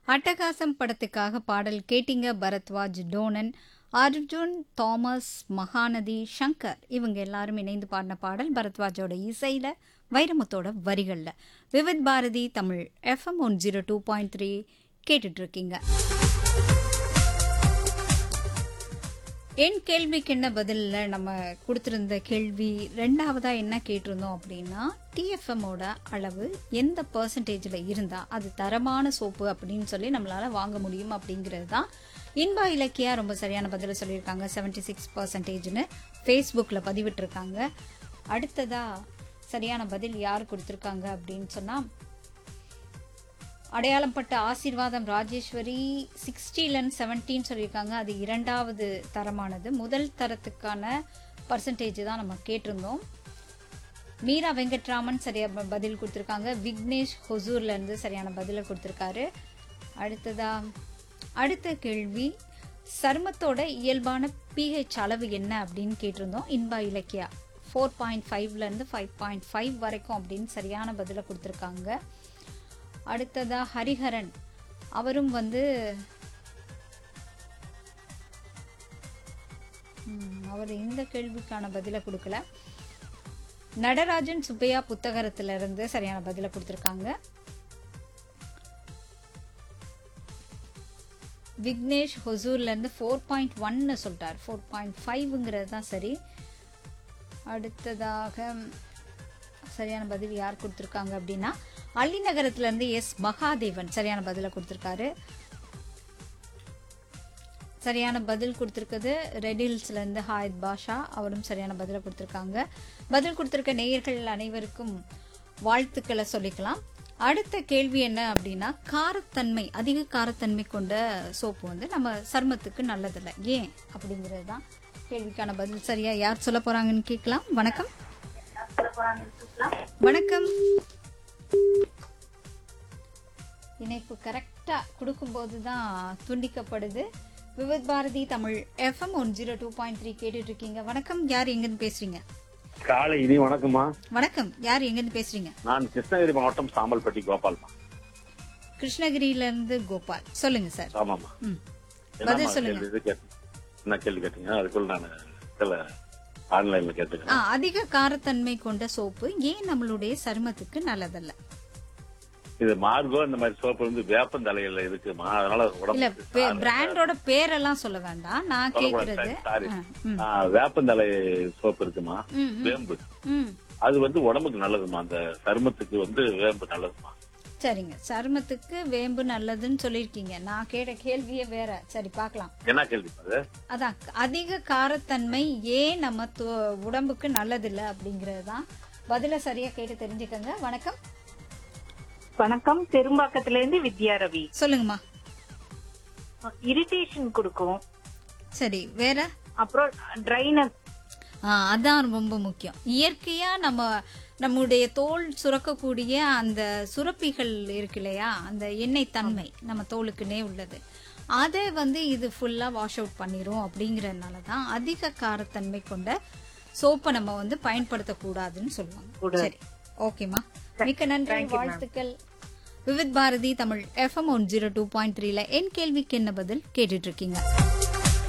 அட்டகாசம் படத்துக்காக பாடல் கேட்டிங்க பரத்வாஜ் டோனன் அர்ஜுன் தாமஸ் மகாநதி சங்கர் இவங்க எல்லாரும் இணைந்து பாடின பாடல் பரத்வாஜோட இசையில் வைரமுத்தோட வரிகளில் Vividh Bharati Tamil FM one zero two point three கேட்டுட்ருக்கீங்க என் கேள்விக்கு என்ன பதிலில் நம்ம கொடுத்துருந்த கேள்வி ரெண்டாவதா என்ன கேட்டிருந்தோம் அப்படின்னா டிஎஃப்எம்மோட அளவு எந்த பர்சன்டேஜில் இருந்தால் அது தரமான சோப்பு அப்படின்னு சொல்லி நம்மளால வாங்க முடியும் அப்படிங்கிறது தான் இன்பா இலக்கியா ரொம்ப சரியான பதிலை சொல்லியிருக்காங்க செவன்டி சிக்ஸ் பர்சன்டேஜ்னு ஃபேஸ்புக்கில் பதிவிட்டிருக்காங்க அடுத்ததா சரியான பதில் யார் கொடுத்துருக்காங்க அப்படின்னு சொன்னால் அடையாளம் பட்ட ஆசீர்வாதம் ராஜேஸ்வரி சிக்ஸ்டிலன் செவன்டீன் சொல்லியிருக்காங்க அது இரண்டாவது தரமானது முதல் தரத்துக்கான பர்சன்டேஜ் தான் நம்ம கேட்டிருந்தோம் மீரா வெங்கட்ராமன் சரியா ப- பதில் கொடுத்துருக்காங்க விக்னேஷ் ஹொசூர்ல இருந்து சரியான பதிலை கொடுத்துருக்காரு அடுத்ததா அடுத்த கேள்வி சருமத்தோட இயல்பான பிஹெச் அளவு என்ன அப்படின்னு கேட்டிருந்தோம் இன்பா இலக்கியா ஃபோர் பாயிண்ட் ஃபைவ்லேருந்து ஃபைவ் பாயிண்ட் ஃபைவ் வரைக்கும் அப்படின்னு சரியான பதிலை கொடுத்துருக்காங்க அடுத்ததா ஹரிஹரன் அவரும் வந்து ம், அவர் இந்த கேள்விக்கான பதிலை கொடுக்கல நடராஜன் சுப்பையா புத்தகரத்துல இருந்து சரியான பதிலை கொடுத்துருக்காங்க விக்னேஷ் ஹொசூர்ல இருந்து ஃபோர் பாயிண்ட் ஒன்னு சொல்லிட்டார் ஃபோர் பாயிண்ட் ஃபைவ்ங்கிறது தான் சரி அடுத்ததாக சரியான பதில் யார் கொடுத்துருக்காங்க அப்படின்னா அள்ளிநகரத்துல இருந்து எஸ் மகாதேவன் சரியான பதிலை கொடுத்துருக்காரு சரியான பதில் கொடுத்துருக்குது ரெட் ஹில்ஸ்ல இருந்து ஹாயத் பாஷா அவரும் சரியான பதிலை கொடுத்துருக்காங்க பதில் கொடுத்துருக்க நேயர்கள் அனைவருக்கும் வாழ்த்துக்களை சொல்லிக்கலாம் அடுத்த கேள்வி என்ன அப்படின்னா காரத்தன்மை அதிக காரத்தன்மை கொண்ட சோப்பு வந்து நம்ம சருமத்துக்கு நல்லதில்லை ஏன் அப்படிங்கிறது தான் கேள்விக்கான பதில் சரியா யார் சொல்ல போறாங்கன்னு கேட்கலாம் வணக்கம் வணக்கம் இணைப்பு கரெக்டா கொடுக்கும்போது தான் துண்டிக்கப்படுது Vividh Bharati Tamil FM one zero two point three கேட்டுட்டு இருக்கீங்க வணக்கம் யார் எங்கிருந்து பேசுறீங்க காலை இனி வணக்கம்மா வணக்கம் யார் எங்கிருந்து பேசுறீங்க நான் கிருஷ்ணகிரி மாவட்டம் சாம்பல்பட்டி கோபால்மா கிருஷ்ணகிரியில இருந்து கோபால் சொல்லுங்க சார் ஆமாம்மா ம் என்னம்மா பதில் சொல்லுங்க. கேள்வி இது கேட்டீங்க? என்ன கேள்வி கேட்டீங்க அதுக்குள்ள நான் சில ஆன்லைன்ல ஆ, கேட்டுக்கிறேன் அதிக காரத்தன்மை கொண்ட சோப்பு ஏன் நம்மளுடைய சருமத்துக்கு நல்லதல்ல இது மார்கோ இந்த மாதிரி சோப்பு வந்து வேப்பந்தலையில இருக்குமா அதனால இல்ல உடம்பு பிராண்டோட பேரெல்லாம் சொல்ல வேண்டாம் நான் கேக்குறது சாரி ஆ, ம், வேப்பந்தலை சோப்பு இருக்குமா ம், ம், வேம்பு ம். அது வந்து உடம்புக்கு நல்லதுமா அந்த சருமத்துக்கு வந்து வேம்பு நல்லதுமா சரிங்க சருமத்துக்கு வேம்பு நல்லதுன்னு சொல்லியிருக்கீங்க நான் கேட்ட கேள்வியே வேற சரி பார்க்கலாம் என்ன கேள்வி அது அதான் அதிக காரத்தன்மை ஏன் நம்ம து- உடம்புக்கு நல்லதில்ல அப்படிங்கிறது தான் பதில சரியா கேட்டு தெரிஞ்சுக்கங்க வணக்கம் வணக்கம் பெரும்பாக்கத்துல இருந்து வித்யா ரவி சொல்லுங்கம்மா இரிட்டேஷன் கொடுக்கும் சரி வேற அப்புறம் ட்ரைனஸ் ஆ, அதான் ரொம்ப முக்கியம் இயற்கையா நம்ம நம்முடைய தோல் சுரக்கக்கூடிய அந்த சுரப்பிகள் இருக்கு இல்லையா அந்த எண்ணெய் தன்மை நம்ம தோலுக்குனே உள்ளது அதை வந்து இது ஃபுல்லா வாஷ் அவுட் பண்ணிரும் அப்படிங்கறதுனால தான் அதிக காரத்தன்மை கொண்ட சோப்பை நம்ம வந்து பயன்படுத்தக்கூடாதுன்னு சொல்லுவாங்க சரி ஓகேம்மா மிக்க நன்றி வாழ்த்துக்கள் Vividh Bharati Tamil FM one zero two point த்ரீல என் கேள்விக்கு என்ன பதில் கேட்டுட்டு இருக்கீங்க